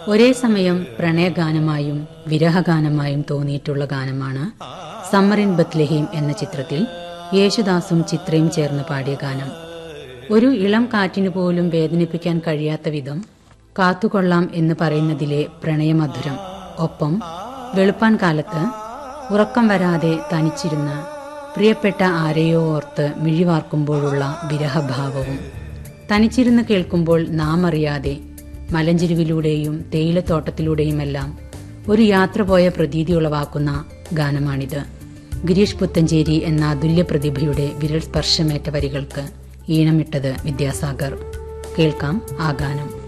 ഒരേ സമയം പ്രണയഗാനമായും വിരഹഗാനമായും തോന്നിയിട്ടുള്ള ഗാനമാണ് സമ്മർ ഇൻ ബത്ലഹീം എന്ന ചിത്രത്തിൽ യേശുദാസും ചിത്രയും ചേർന്ന് പാടിയ ഗാനം ഒരു ഇളം കാറ്റിനു പോലും വേദനിപ്പിക്കാൻ കഴിയാത്ത വിധം കാത്തുകൊള്ളാം എന്ന് പറയുന്നതിലെ പ്രണയമധുരം ഒപ്പം വെളുപ്പാൻ കാലത്ത് ഉറക്കം വരാതെ തനിച്ചിരുന്ന പ്രിയപ്പെട്ട ആരെയോ ഓർത്ത് മിഴിവാർക്കുമ്പോഴുള്ള വിരഹഭാവവും തനിച്ചിരുന്ന് കേൾക്കുമ്പോൾ നാം അറിയാതെ മലഞ്ചെരുവിലൂടെയും തേയിലത്തോട്ടത്തിലൂടെയുമെല്ലാം ഒരു യാത്ര പോയ പ്രതീതി ഉളവാക്കുന്ന ഗാനമാണിത് ഗിരീഷ് പുത്തഞ്ചേരി എന്ന അതുല്യ പ്രതിഭയുടെ വിരൽ സ്പർശമേറ്റ വരികൾക്ക് ഈണമിട്ടത് വിദ്യാസാഗർ കേൾക്കാം ആ ഗാനം